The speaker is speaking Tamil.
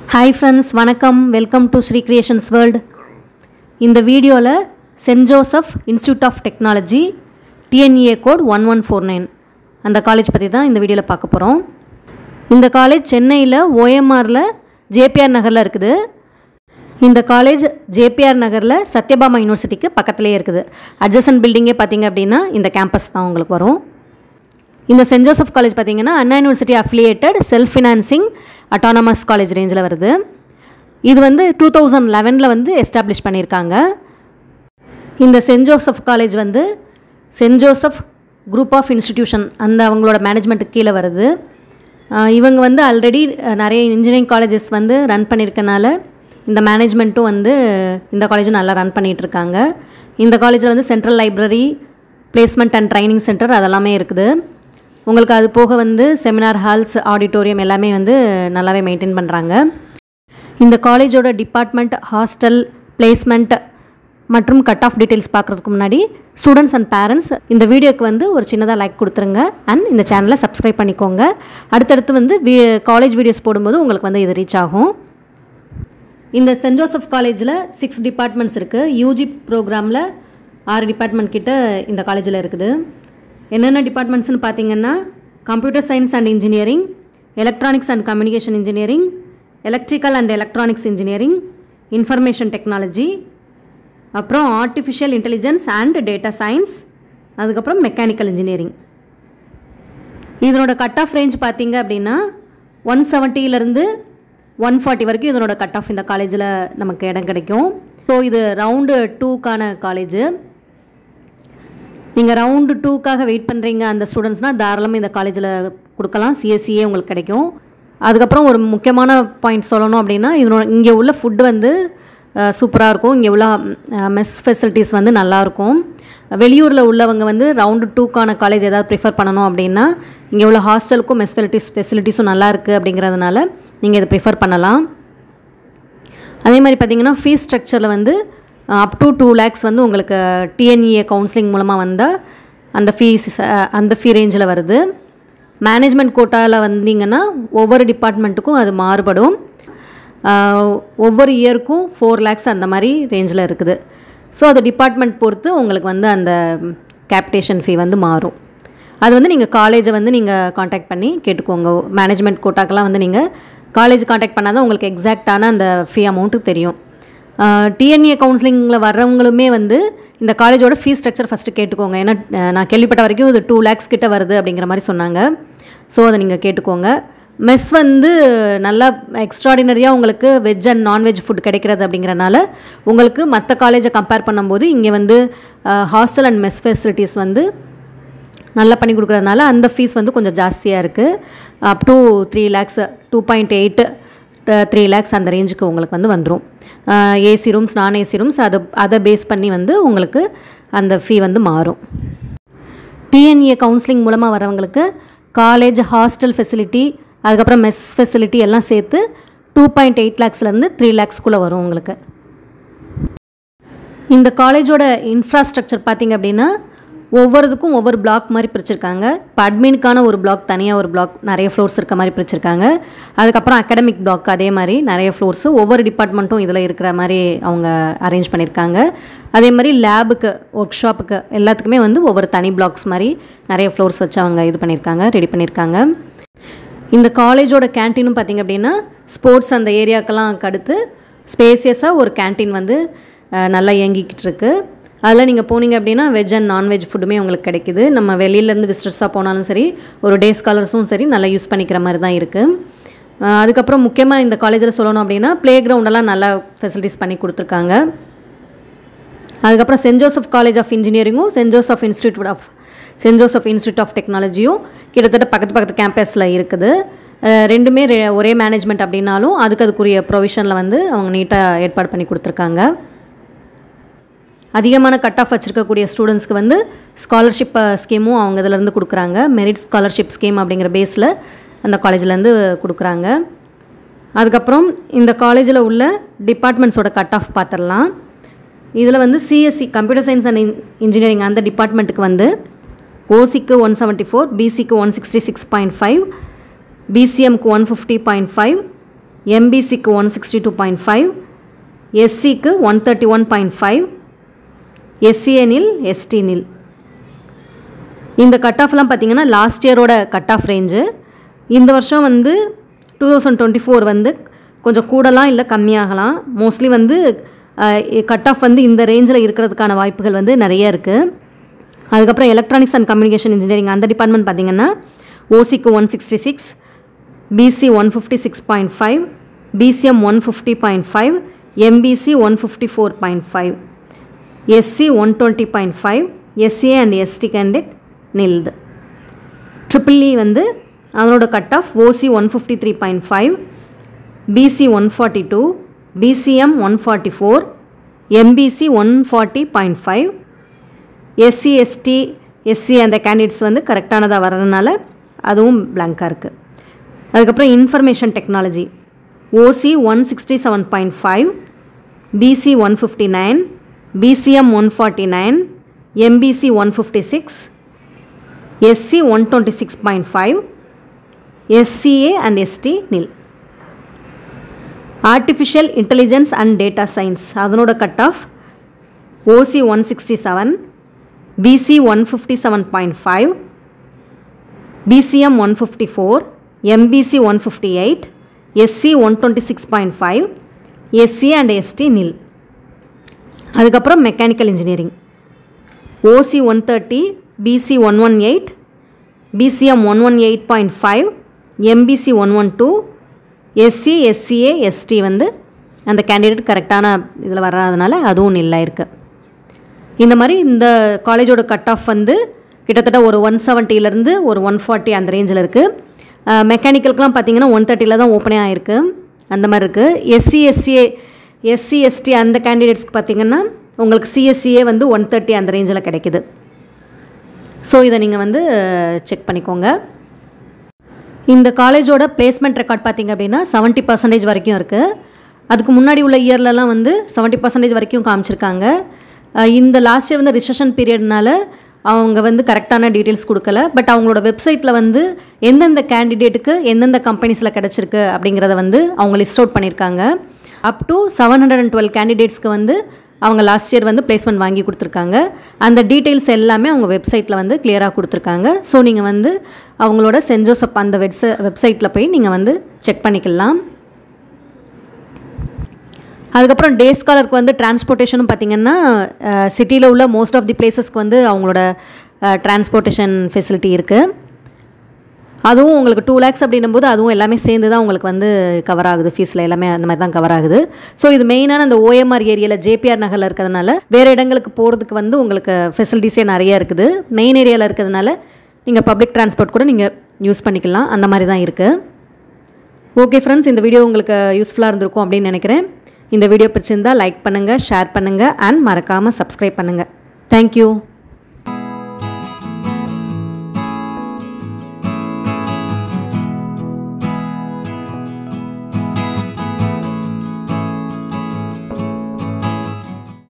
ஹாய் ஃப்ரெண்ட்ஸ் வணக்கம் welcome to Sri creations world இந்த வீடியோவில் Saint Joseph institute of Technology TNEA code one one four nine அந்த காலேஜ் பற்றி தான் இந்த வீடியோவில் பார்க்க போகிறோம் இந்த காலேஜ் சென்னையில் ஓஎம்ஆரில் ஜேபிஆர் நகரில் இருக்குது இந்த காலேஜ் ஜேபிஆர் நகரில் சத்யபாமா யூனிவர்சிட்டிக்கு பக்கத்துலேயே இருக்குது அட்ஜசன் பில்டிங்கே பார்த்தீங்க அப்படின்னா இந்த கேம்பஸ் தான் உங்களுக்கு வரும் இந்த சென்ட் ஜோசப் காலேஜ் பார்த்தீங்கன்னா Anna University affiliated self financing autonomous college ரேஞ்சில் வருது இது வந்து டூ தௌசண்ட் லெவனில் வந்து எஸ்டாப்ளிஷ் பண்ணியிருக்காங்க இந்த சென்ட் ஜோசப் காலேஜ் வந்து Saint Joseph Group of Institution அந்த அவங்களோட மேனேஜ்மெண்ட்டுக்கு கீழே வருது ஆஹ் இவங்க வந்து ஆல்ரெடி நிறைய இன்ஜினியரிங் காலேஜஸ் வந்து ரன் பண்ணியிருக்கனால இந்த மேனேஜ்மெண்ட்டும் வந்து இந்த காலேஜும் நல்லா ரன் பண்ணிகிட்டு இருக்காங்க இந்த காலேஜில் வந்து central library placement and training centre அதெல்லாமே இருக்குது உங்களுக்கு அது போக வந்து செமினார் ஹால்ஸ் ஆடிட்டோரியம் எல்லாமே வந்து நல்லாவே மெயின்டைன் பண்ணுறாங்க இந்த காலேஜோட டிபார்ட்மெண்ட் ஹாஸ்டல் பிளேஸ்மெண்ட் மற்றும் கட் ஆஃப் டீட்டெயில்ஸ் பார்க்குறதுக்கு முன்னாடி ஸ்டூடெண்ட்ஸ் அண்ட் பேரண்ட்ஸ் இந்த வீடியோக்கு வந்து ஒரு சின்னதாக லைக் கொடுத்துருங்க அண்ட் இந்த சேனலை சப்ஸ்கிரைப் பண்ணிக்கோங்க அடுத்தடுத்து வந்து வி காலேஜ் வீடியோஸ் போடும்போது உங்களுக்கு வந்து இது ரீச் ஆகும் இந்த சென்ட் ஜோசப் காலேஜில் சிக்ஸ் டிபார்ட்மெண்ட்ஸ் இருக்குது யூஜி ப்ரோக்ராமில் ஆறு டிபார்ட்மெண்ட் கிட்ட இந்த காலேஜில் இருக்குது என்னென்ன டிபார்ட்மெண்ட்ஸ்னு பார்த்தீங்கன்னா computer science and engineering electronics and communication engineering electrical and electronics engineering information technology அப்புறம் artificial intelligence and data science அதுக்கப்புறம் மெக்கானிக்கல் இன்ஜினியரிங் இதனோட கட் ஆஃப் ரேஞ்ச் பார்த்தீங்க அப்படின்னா ஒன் செவன்ட்டியிலேருந்து ஒன் ஃபார்ட்டி வரைக்கும் இதனோட கட் ஆஃப் இந்த காலேஜில் நமக்கு இடம் கிடைக்கும் ஸோ இது ரவுண்டு டூக்கான காலேஜு நீங்கள் ரவுண்டு டூக்காக வெயிட் பண்ணுறீங்க அந்த ஸ்டூடெண்ட்ஸ்னால் தாராளமாக இந்த காலேஜில் கொடுக்கலாம் சிஎஸ்சியே உங்களுக்கு கிடைக்கும் அதுக்கப்புறம் ஒரு முக்கியமான பாயிண்ட் சொல்லணும் அப்படின்னா இதனோட இங்கே உள்ள ஃபுட்டு வந்து சூப்பராக இருக்கும் இங்கே உள்ள மெஸ் ஃபெசிலிட்டிஸ் வந்து நல்லாயிருக்கும் வெளியூரில் உள்ளவங்க வந்து ரவுண்டு டூக்கான காலேஜ் ஏதாவது ப்ரிஃபர் பண்ணணும் அப்படின்னா இங்கே உள்ள ஹாஸ்டலுக்கும் மெஸ் ஃபெசிலிட்டிஸ் ஃபெசிலிட்டிஸும் நல்லா இருக்குது அப்படிங்கிறதுனால நீங்கள் இதை ப்ரிஃபர் பண்ணலாம் அதே மாதிரி பார்த்தீங்கன்னா ஃபீஸ் ஸ்ட்ரக்சரில் வந்து அப் டு டூ லேக்ஸ் வந்து உங்களுக்கு டிஎன்இஏ கவுன்சிலிங் மூலமாக வந்தால் அந்த ஃபீஸ் அந்த ஃபீ ரேஞ்சில் வருது மேனேஜ்மெண்ட் கோட்டாவில் வந்தீங்கன்னா ஒவ்வொரு டிபார்ட்மெண்ட்டுக்கும் அது மாறுபடும் ஒவ்வொரு இயருக்கும் ஃபோர் லேக்ஸ் அந்த மாதிரி ரேஞ்சில் இருக்குது ஸோ அது டிபார்ட்மெண்ட் பொறுத்து உங்களுக்கு வந்து அந்த கேபிடேஷன் ஃபீ வந்து மாறும் அது வந்து நீங்கள் காலேஜை வந்து நீங்கள் காண்டாக்ட் பண்ணி கேட்டுக்கோங்க மேனேஜ்மெண்ட் கோட்டாக்கெல்லாம் வந்து நீங்கள் காலேஜ் காண்டாக்ட் பண்ணால் தான் உங்களுக்கு எக்ஸாக்டான அந்த ஃபீ அமௌண்ட்டு தெரியும் டிஎன்ஏ கவுன்சிலிங்கில் வர்றவங்களுமே வந்து இந்த காலேஜோட ஃபீஸ் ஸ்ட்ரக்சர் ஃபஸ்ட்டு கேட்டுக்கோங்க ஏன்னா நான் கேள்விப்பட்ட வரைக்கும் இது டூ லேக்ஸ் கிட்ட வருது அப்படிங்கிற மாதிரி சொன்னாங்க ஸோ அதை நீங்கள் கேட்டுக்கோங்க மெஸ் வந்து நல்லா எக்ஸ்ட்ராடினரியாக உங்களுக்கு வெஜ் அண்ட் நான்வெஜ் ஃபுட் கிடைக்கிறது அப்படிங்கிறனால உங்களுக்கு மற்ற காலேஜை கம்பேர் பண்ணும்போது இங்கே வந்து ஹாஸ்டல் அண்ட் மெஸ் ஃபெசிலிட்டிஸ் வந்து நல்லா பண்ணி கொடுக்குறதுனால அந்த ஃபீஸ் வந்து கொஞ்சம் ஜாஸ்தியாக இருக்குது up to three lakhs two point eight three lakhs அந்த ரேஞ்சுக்கு உங்களுக்கு வந்து வந்துடும் AC rooms non AC rooms அதை அதை பேஸ் பண்ணி வந்து உங்களுக்கு அந்த ஃபீ வந்து மாறும் டிஎன்ஏ கவுன்சிலிங் மூலமாக வரவங்களுக்கு காலேஜ் ஹாஸ்டல் ஃபெசிலிட்டி அதுக்கப்புறம் மெஸ் ஃபெசிலிட்டி எல்லாம் சேர்த்து டூ பாயிண்ட் எயிட் லேக்ஸ்லேருந்து த்ரீ லேக்ஸ்க்குள்ளே வரும் உங்களுக்கு இந்த காலேஜோட இன்ஃப்ராஸ்ட்ரக்சர் பார்த்திங்க அப்படின்னா ஒவ்வொருதுக்கும் ஒவ்வொரு பிளாக் மாதிரி பிரிச்சிருக்காங்க இப்போ அட்மினுக்கான ஒரு பிளாக் தனியாக ஒரு பிளாக் நிறைய ஃப்ளோர்ஸ் இருக்க மாதிரி பிரிச்சிருக்காங்க அதுக்கப்புறம் அகடமிக் பிளாக் அதே மாதிரி நிறைய ஃப்ளோர்ஸு ஒவ்வொரு டிபார்ட்மெண்ட்டும் இதில் இருக்கிற மாதிரி அவங்க அரேஞ்ச் பண்ணியிருக்காங்க அதே மாதிரி லேபுக்கு ஒர்க் ஷாப்புக்கு எல்லாத்துக்குமே வந்து ஒவ்வொரு தனி பிளாக்ஸ் மாதிரி நிறைய ஃப்ளோர்ஸ் வச்சு அவங்க இது பண்ணியிருக்காங்க ரெடி பண்ணியிருக்காங்க இந்த காலேஜோட கேன்டீனும் பார்த்திங்க அப்படின்னா ஸ்போர்ட்ஸ் அந்த ஏரியாக்கெல்லாம் அடுத்து ஸ்பேசியஸாக ஒரு கேன்டீன் வந்து நல்லா இயங்கிக்கிட்டு இருக்குது அதில் நீங்கள் போனீங்க அப்படின்னா வெஜ் அண்ட் நான்வெஜ் ஃபுட்டுமே உங்களுக்கு கிடைக்குது நம்ம வெளியிலேருந்து விசிட்டர்ஸாக போனாலும் சரி ஒரு டே ஸ்காலர்ஸும் சரி நல்லா யூஸ் பண்ணிக்கிற மாதிரி தான் இருக்குது அதுக்கப்புறம் முக்கியமாக இந்த காலேஜில் சொல்லணும் அப்படின்னா ப்ளே கிரவுண்டெல்லாம் நல்லா ஃபெசிலிட்டிஸ் பண்ணி கொடுத்துருக்காங்க அதுக்கப்புறம் சென்ட் ஜோசப் காலேஜ் ஆஃப் இன்ஜினியரிங்கும் saint Joseph institute of saint Joseph institute of டெக்னாலஜியும் கிட்டத்தட்ட பக்கத்து பக்கத்து கேம்பஸில் இருக்குது ரெண்டுமே ஒரே மேனேஜ்மெண்ட் அப்படின்னாலும் அதுக்கு அதுக்குரிய ப்ரொவிஷனில் வந்து அவங்க நீட்டாக ஏற்பாடு பண்ணி கொடுத்துருக்காங்க அதிகமான கட் ஆஃப் வச்சுருக்கக்கூடிய ஸ்டூடெண்ட்ஸ்க்கு வந்து ஸ்காலர்ஷிப் ஸ்கீமும் அவங்க இதிலேருந்து கொடுக்குறாங்க மெரிட் ஸ்காலர்ஷிப் ஸ்கீம் அப்படிங்கிற பேஸில் அந்த காலேஜ்லேருந்து கொடுக்குறாங்க அதுக்கப்புறம் இந்த காலேஜில் உள்ள டிபார்ட்மெண்ட்ஸோட கட் ஆஃப் பார்த்துடலாம் இதில் வந்து CSE computer science and engineering அந்த டிபார்ட்மெண்ட்டுக்கு வந்து ஓசிக்கு ஒன் செவன்ட்டி ஃபோர் பிசிக்கு one sixty six point five பிசிஎம்க்கு ஒன் ஃபிஃப்டி பாயிண்ட் ஃபைவ் எம்பிசிக்கு one sixty two point five எஸ்சிக்கு one thirty one point five SCA nil ST nil இந்த கட் ஆஃப்லாம் பார்த்தீங்கன்னா லாஸ்ட் இயரோட கட் ஆஃப் ரேஞ்சு இந்த வருஷம் வந்து டூ தௌசண்ட் டுவெண்ட்டி ஃபோர் வந்து கொஞ்சம் கூடலாம் இல்லை கம்மியாகலாம் மோஸ்ட்லி வந்து கட் ஆஃப் வந்து இந்த ரேஞ்சில் இருக்கிறதுக்கான வாய்ப்புகள் வந்து நிறைய இருக்குது அதுக்கப்புறம் எலக்ட்ரானிக்ஸ் அண்ட் கம்யூனிகேஷன் இன்ஜினியரிங் அந்த டிபார்ட்மெண்ட் பார்த்தீங்கன்னா ஓசிக்கு one sixty six BC one fifty six point five BCM one fifty point five MBC one fifty four point five SC one twenty point five SCA and ST candidate நில்து ட்ரிபிள் இ வந்து அதனோட cut off OC one fifty three point five BC one forty two BCM one forty four MBC one forty point five SC ST SC அந்த கேண்டிடேட்ஸ் வந்து கரெக்டானதாக வர்றதுனால அதுவும் பிளாங்காக இருக்குது அதுக்கப்புறம் information technology OC one sixty seven point five BC one fifty nine BCM one forty nine MBC one fifty six SC one twenty six point five SCA and ST nil artificial intelligence and data science அதனோட cut off OC one sixty seven BC one fifty seven point five BCM one fifty four MBC one fifty eight SC one twenty six point five SC and ST nil அதுக்கப்புறம் mechanical engineering OC one thirty BC one one eight BCM one one eight point five MBC one one two SC SCA ST வந்து அந்த கேண்டிடேட் கரெக்டான இதில் வராதனால அதுவும் நில்லாக இருக்குது இந்த மாதிரி இந்த காலேஜோட கட் ஆஃப் வந்து கிட்டத்தட்ட ஒரு ஒன் செவன்ட்டிலேருந்து ஒரு ஒன் ஃபார்ட்டி அந்த ரேஞ்சில் இருக்குது மெக்கானிக்கலுக்குலாம் பார்த்தீங்கன்னா ஒன் தேர்ட்டியில் தான் ஓப்பனே ஆகிருக்கு அந்த மாதிரி இருக்குது எஸ்சி எஸ்சிஏ எஸ்சி எஸ்டி அந்த கேண்டிடேட்ஸ்க்கு பார்த்தீங்கன்னா உங்களுக்கு சிஎஸ்சிஏ வந்து ஒன் தேர்ட்டி அந்த ரேஞ்சில் கிடைக்குது ஸோ இதை நீங்கள் வந்து செக் பண்ணிக்கோங்க இந்த காலேஜோட பிளேஸ்மெண்ட் ரெக்கார்ட் பார்த்தீங்க அப்படின்னா செவன்ட்டி பர்சன்டேஜ் வரைக்கும் இருக்குது அதுக்கு முன்னாடி உள்ள இயர்லலாம் வந்து செவன்ட்டி பர்சன்டேஜ் வரைக்கும் காமிச்சிருக்காங்க இந்த லாஸ்ட் இயர் வந்து ரிசெஷன் பீரியட்னால அவங்க வந்து கரெக்டான டீட்டெயில்ஸ் கொடுக்கல பட் அவங்களோட வெப்சைட்டில் வந்து எந்தெந்த கேண்டிடேட்டுக்கு எந்தெந்த கம்பெனிஸில் கிடச்சிருக்கு அப்படிங்கிறத வந்து அவங்க லிஸ்ட் அவுட் பண்ணியிருக்காங்க up to seven hundred and twelve கேண்டிடேட்ஸ்க்கு வந்து அவங்க லாஸ்ட் இயர் வந்து பிளேஸ்மெண்ட் வாங்கி கொடுத்துருக்காங்க அந்த டீட்டெயில்ஸ் எல்லாமே அவங்க வெப்சைட்டில் வந்து கிளியராக கொடுத்துருக்காங்க ஸோ நீங்கள் வந்து அவங்களோட சென்ட் ஜோசப் அந்த வெப்ச வெப்சைட்டில் போய் நீங்கள் வந்து செக் பண்ணிக்கலாம் அதுக்கப்புறம் டே ஸ்காலருக்கு வந்து டிரான்ஸ்போர்ட்டேஷனும் பார்த்திங்கன்னா சிட்டியில் உள்ள மோஸ்ட் ஆஃப் தி பிளேசஸ்க்கு வந்து அவங்களோட டிரான்ஸ்போர்ட்டேஷன் ஃபெசிலிட்டி இருக்குது அதுவும் உங்களுக்கு டூ லேக்ஸ் அப்படின்னும் போது அதுவும் எல்லாமே சேர்ந்து தான் உங்களுக்கு வந்து கவர் ஆகுது ஃபீஸில் எல்லாமே அந்த மாதிரி தான் கவர் ஆகுது ஸோ இது மெயினான அந்த ஓஎம்ஆர் ஏரியாவில் ஜேபிஆர் நகரில் இருக்கிறதுனால வேறு இடங்களுக்கு போகிறதுக்கு வந்து உங்களுக்கு ஃபெசிலிட்டிஸே நிறைய இருக்குது மெயின் ஏரியாவில் இருக்கிறதுனால நீங்கள் பப்ளிக் டிரான்ஸ்போர்ட் கூட நீங்கள் யூஸ் பண்ணிக்கலாம் அந்த மாதிரி தான் இருக்குது ஓகே ஃப்ரெண்ட்ஸ் இந்த வீடியோ உங்களுக்கு யூஸ்ஃபுல்லாக இருந்திருக்கும் அப்படின்னு நினைக்கிறேன் இந்த வீடியோ பிடிச்சிருந்தால் லைக் பண்ணுங்கள் ஷேர் பண்ணுங்கள் அண்ட் மறக்காமல் சப்ஸ்கிரைப் பண்ணுங்கள் தேங்க்யூ